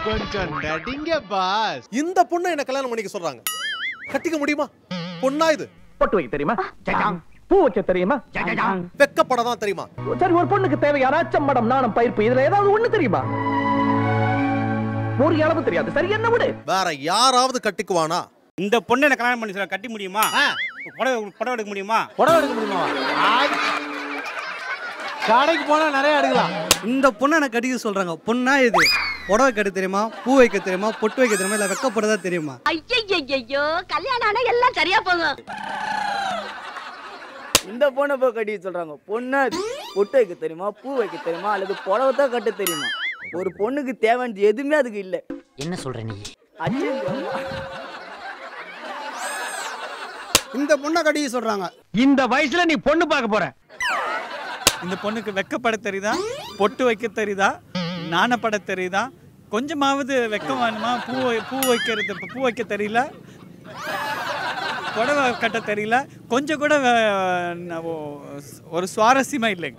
கொஞ்சம் நடிங்க பாஸ் இந்த பொண்ணை என்ன கல்யாணம் பண்ணிக்க சொல்றாங்க கட்டிக்க முடியுமா பொண்ணா இது பொட்டு வைக்க தெரியுமா பூ வைக்க தெரியுமா வெக்கப்பட தான் தெரியுமா சரி ஒரு பொண்ணுக்கு தேவையான அச்சம்படம் நாணம் பயிர்ப்பு இதுல ஏதாவது ஒண்ணு தெரியுமா ஒரு அளவு தெரியாது சரி என்ன விடு வேற யாராவது கட்டிக்குவானா இந்த பொண்ணை எனக்கு கல்யாணம் பண்ணி சொல்ல கட்டி முடியுமா புடவை புடவை எடுக்க முடியுமா புடவை எடுக்க முடியுமா அது- கடைக்கு போனா நிறைய எடுக்கலாம் இந்த பொண்ணை எனக்கு கட்டிக்க சொல்றாங்க பொண்ணா இது புடவை கட்ட தெரியுமா பூ வைக்க தெரியுமா பொட்டு வைக்க தெரியுமா இல்ல வெக்கப்படதா தெரியுமா ஐயோ கல்யாணம் ஆனா எல்லாம் சரியா போகும் இந்த பொண்ணை போய் கட்டிக்க சொல்றாங்க பொண்ணா அது பொட்டு வைக்க தெரியுமா பூ வைக்க தெரியுமா அல்லது புடவை தான் கட்ட தெரியுமா ஒரு பொண்ணுக்கு தேவையானது எதுவுமே அதுக்கு இல்ல என்ன சொல்ற நீ அச்சு இந்த பொண்ணை கட்டிக்க சொல்றாங்க இந்த வயசுல நீ பொண்ணு பார்க்க போற இந்த பொண்ணுக்கு வெக்கப்பட தெரியுதா பொட்டு வைக்க தெரியுதா நாணப்பட தெரியுதா கொஞ்சமாவது வெக்கம் வேணுமா பூ வை- பூ வைக்கிறது பூ வைக்க தெரியல புடவை கட்ட தெரியல கொஞ்சம் கூட வே- ந- ஓ- ஒரு சுவாரஸ்யமா இல்லைங்க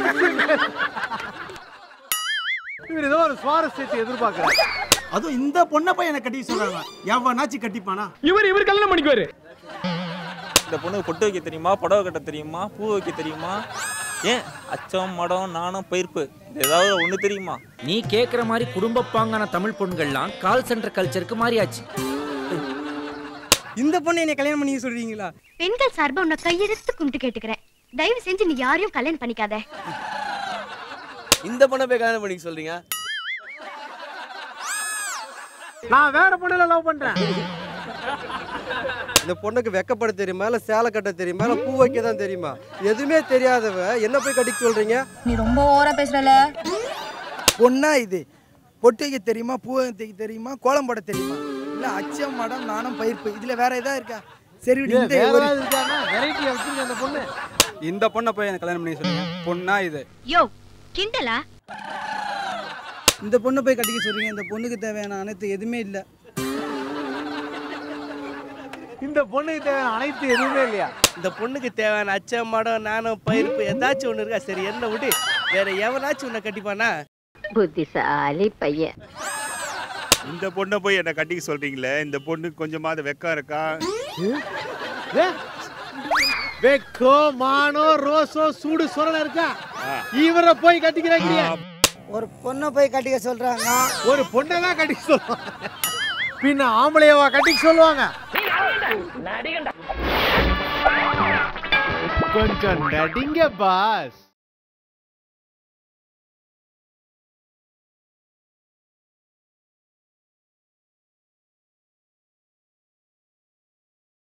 இவர் ஏதோ ஒரு சுவாரஸ்யத்தை எதிர்பார்க்கிறார் அதுவும் இந்த பொண்ணை போய் எனக்கு கட்டிக்க சொல்றாங்க எவனாச்சும் கட்டிப்பானா இவர் இவர் கல்யாணம் பண்ணிக்குவாரு இந்த பொண்ணுக்கு பொட்டு வைக்க தெரியுமா புடவை கட்ட தெரியுமா பூ வைக்க தெரியுமா ஏன் அச்சம் மடம் நாணம் பயிர்ப்பு இது ஏதாவது ஒண்ணு தெரியுமா நீ கேக்குற மாதிரி குடும்ப பாங்கான தமிழ் பொண்கள்லாம் கால் சென்டர் கல்ச்சருக்கு மாறியாச்சு இந்த பொண்ணை என்ன கல்யாணம் பண்ணிக்க சொல்றீங்களா பெண்கள் சார்பா உன்னை கையெடுத்து கும்பிட்டு கேட்டுக்கிறேன் தயவு செஞ்சு நீ யாரையும் கல்யாணம் பண்ணிக்காத இந்த பொண்ணை போய் கல்யாணம் பண்ணிக்க சொல்றீங்க நான் வேற பொண்ணுல லவ் பண்றேன் இந்த பொண்ணுக்கு வெக்கப்பட தெரியுமா இல்ல சேலை கட்ட தெரியுமா இல்ல பூ வைக்க தான் தெரியுமா எதுவுமே தெரியாதவ என்ன போய் கட்டிக்க சொல்றீங்க நீ ரொம்ப ஓவரா பேசுறல பொண்ணா இது பொட்டு வைக்க தெரியுமா பூ வைக்க தெரியுமா கோலம் போட தெரியுமா இல்ல அச்சம் மடம் நாணம் பயிர்ப்பு இதுல வேற ஏதாவது இருக்கா சரி விடு, இந்த வேற ஒரு- ஏதாவது இருக்கானா வெரைட்டியா வச்சிருக்க அந்த பொண்ணு இந்த பொண்ணை போய் எனக்கு கல்யாணம் பண்ணி சொல்றீங்க பொண்ணா இது யோ கிண்டலா இந்த பொண்ணை போய் கட்டிக்க சொல்றீங்க இந்த பொண்ணுக்கு தேவையான அனைத்து எதுவுமே இல்ல இந்த பொண்ணுக்கு தேவையான அனைத்து எதுவுமே இல்லையா இந்த பொண்ணுக்கு தேவையான அச்சம் மடம் நாணம் பயிர்ப்பு ஏதாச்சும் ஒண்ணு இருக்கா சரி என்ன விடு வேற எவனாச்சும் உன்னை கட்டிப்பானா புத்திசாலி பையன் இந்த பொண்ணை போய் என்ன கட்டிக்க சொல்றீங்களே இந்த பொண்ணுக்கு கொஞ்சமாவது வெக்கம் இருக்கா வெக்கோ மானோ ரோஸோ சூடு சொரண இருக்கா இவரை போய் கட்டிக்கிறாங்க ஒரு பொண்ணை போய் கட்டிக்க சொல்றாங்க ஒரு பொண்ணை தான் கட்டிக்க சொல்லுவாங்க பின்ன ஆம்பளையவா கட்டிக்க சொல்லுவாங்க கொஞ்சம் நடிங்க பாஸ்